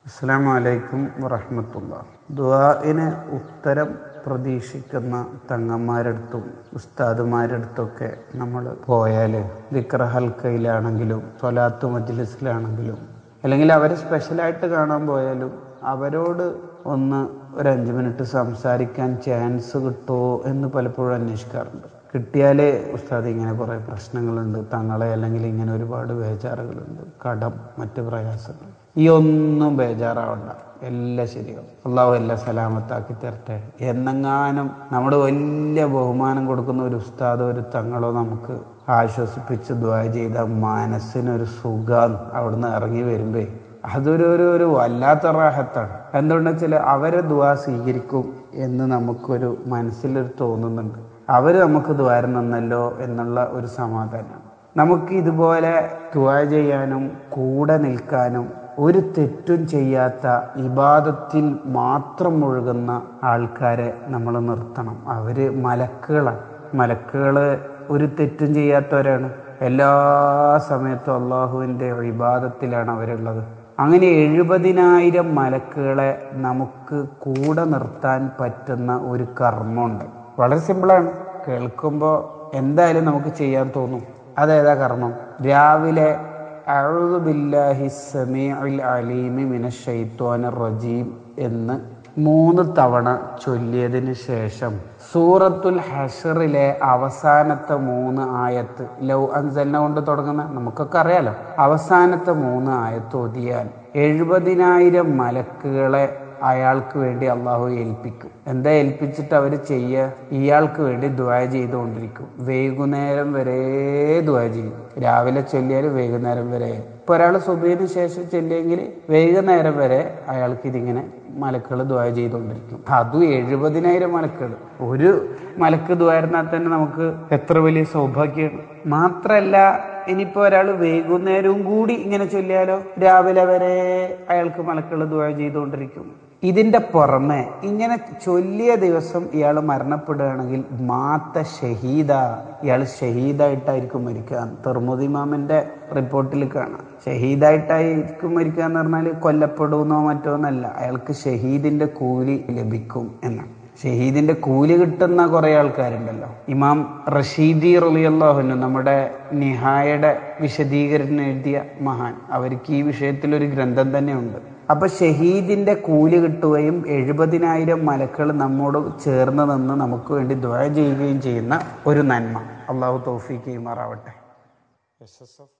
അസ്സാം വലൈക്കും വറഹമത്തുള്ള ദുആഇന് ഉത്തരം പ്രതീക്ഷിക്കുന്ന തങ്ങന്മാരടുത്തും ഉസ്താദുമാരടുത്തൊക്കെ നമ്മൾ പോയാൽ ദിക്ര ഹൽക്കയിലാണെങ്കിലും സ്വലാത്ത് മജ്ലിസിലാണെങ്കിലും അല്ലെങ്കിൽ അവരെ സ്പെഷ്യലായിട്ട് കാണാൻ പോയാലും അവരോട് ഒന്ന് ഒരു അഞ്ച് മിനിറ്റ് സംസാരിക്കാൻ ചാൻസ് കിട്ടുമോ എന്ന് പലപ്പോഴും അന്വേഷിക്കാറുണ്ട് കിട്ടിയാലേ ഉസ്താദ് ഇങ്ങനെ കുറേ പ്രശ്നങ്ങളുണ്ട് തങ്ങളെ അല്ലെങ്കിൽ ഇങ്ങനെ ഒരുപാട് ബേജാറുകളുണ്ട് കടം മറ്റ് പ്രയാസങ്ങൾ ഈ ഒന്നും ബേജാറാവണ്ട എല്ലാം ശരിയാവും അള്ളാഹു എല്ലാം സലാമത്താക്കി തരട്ടെ എന്നെങ്ങാനും നമ്മുടെ വലിയ ബഹുമാനം കൊടുക്കുന്ന ഒരു ഉസ്താദോ ഒരു തങ്ങളോ നമുക്ക് ആശ്വസിപ്പിച്ച് ദ്വാ ചെയ്ത മനസ്സിനൊരു സുഖം അവിടുന്ന് ഇറങ്ങി വരുമ്പേ അതൊരു ഒരു ഒരു വല്ലാത്ത റാഹത്താണ് എന്തുകൊണ്ടെന്ന് വെച്ചാൽ അവരെ ദ്വാ സ്വീകരിക്കും എന്ന് നമുക്കൊരു മനസ്സിലൊരു തോന്നുന്നുണ്ട് അവർ നമുക്ക് ദ്വാരം നന്നല്ലോ എന്നുള്ള ഒരു സമാധാനമാണ് നമുക്ക് ഇതുപോലെ ദ്വാ ചെയ്യാനും കൂടെ നിൽക്കാനും ഒരു തെറ്റും ചെയ്യാത്ത ഇബാദത്തിൽ മാത്രം മുഴുകുന്ന ആൾക്കാരെ നമ്മൾ നിർത്തണം അവർ മലക്കുകളാണ് മലക്കുകൾ ഒരു തെറ്റും ചെയ്യാത്തവരാണ് എല്ലാ സമയത്തും അള്ളാഹുവിൻ്റെ ഇബാദത്തിലാണ് അവരുള്ളത് അങ്ങനെ എഴുപതിനായിരം മലക്കുകളെ നമുക്ക് കൂടെ നിർത്താൻ പറ്റുന്ന ഒരു കർമ്മമുണ്ട് വളരെ സിമ്പിളാണ് കേൾക്കുമ്പോൾ എന്തായാലും നമുക്ക് ചെയ്യാൻ തോന്നും അതേതാ കർമ്മം രാവിലെ അഴുതു ബില്ലാഹി സമീഉൽ അലീമി മിന ഷൈത്വാനിർ റജീം എന്ന് മൂന്ന് തവണ ചൊല്ലിയതിന് ശേഷം സൂറത്തുൽ ഹഷറിലെ അവസാനത്തെ മൂന്ന് ആയത്ത് ലൗ അൻസലിനെ കൊണ്ട് തുടങ്ങുന്ന നമുക്കൊക്കെ അറിയാലോ അവസാനത്തെ മൂന്ന് ആയത്ത് ഒതിയാൽ എഴുപതിനായിരം മലക്കുകളെ അയാൾക്ക് വേണ്ടി അള്ളാഹു ഏൽപ്പിക്കും എന്താ ഏൽപ്പിച്ചിട്ട് അവർ ചെയ്യുക ഇയാൾക്ക് വേണ്ടി ദ്വായ ചെയ്തുകൊണ്ടിരിക്കും വൈകുന്നേരം വരെ ദ്വായ ചെയ്യും രാവിലെ ചൊല്ലിയാൽ വൈകുന്നേരം വരെ ഇപ്പൊ ഒരാൾ സുബീന് ശേഷം ചെല്ലിയെങ്കിൽ വൈകുന്നേരം വരെ അയാൾക്ക് ഇതിങ്ങനെ മലക്കുകൾ ദ്വായ ചെയ്തുകൊണ്ടിരിക്കും അതും എഴുപതിനായിരം മലക്കുകൾ ഒരു മലക്ക് ദ്വാരുന്നാൽ തന്നെ നമുക്ക് എത്ര വലിയ സൗഭാഗ്യമാണ് മാത്രല്ല ഇനിയിപ്പോ ഒരാൾ വൈകുന്നേരവും കൂടി ഇങ്ങനെ ചൊല്ലിയാലോ രാവിലെ വരെ അയാൾക്ക് മലക്കുകൾ ദ്വായ ചെയ്തുകൊണ്ടിരിക്കും ഇതിന്റെ പുറമെ ഇങ്ങനെ ചൊല്ലിയ ദിവസം ഇയാൾ മരണപ്പെടുകയാണെങ്കിൽ മാത്ത ഷഹീദ ഇയാൾ ഷഹീദായിട്ടായിരിക്കും മരിക്കുക തെർമുദിമാമിന്റെ റിപ്പോർട്ടിൽ കാണാം ഷഹീദായിട്ടായിരിക്കും മരിക്കുക എന്ന് പറഞ്ഞാൽ കൊല്ലപ്പെടുന്നോ മറ്റോ എന്നല്ല അയാൾക്ക് ഷഹീദിന്റെ കൂലി ലഭിക്കും എന്നാണ് ഷഹീദിന്റെ കൂലി കിട്ടുന്ന കുറെ ആൾക്കാരുണ്ടല്ലോ ഇമാം റഷീദി റളിയല്ലാഹുനു നമ്മുടെ നിഹായുടെ വിശദീകരണം എഴുതിയ മഹാൻ അവർക്ക് ഈ വിഷയത്തിൽ ഒരു ഗ്രന്ഥം തന്നെ ഉണ്ട് അപ്പൊ ഷഹീദിന്റെ കൂലി കിട്ടുകയും എഴുപതിനായിരം മലക്കൾ നമ്മോട് ചേർന്ന് നിന്ന് നമുക്ക് വേണ്ടി ദ്വയ ചെയ്യുകയും ചെയ്യുന്ന ഒരു നന്മ അള്ളാഹു തൗഫീഖ് ചെയ്യുമാറാവട്ടെ എസ് എസ് എഫ്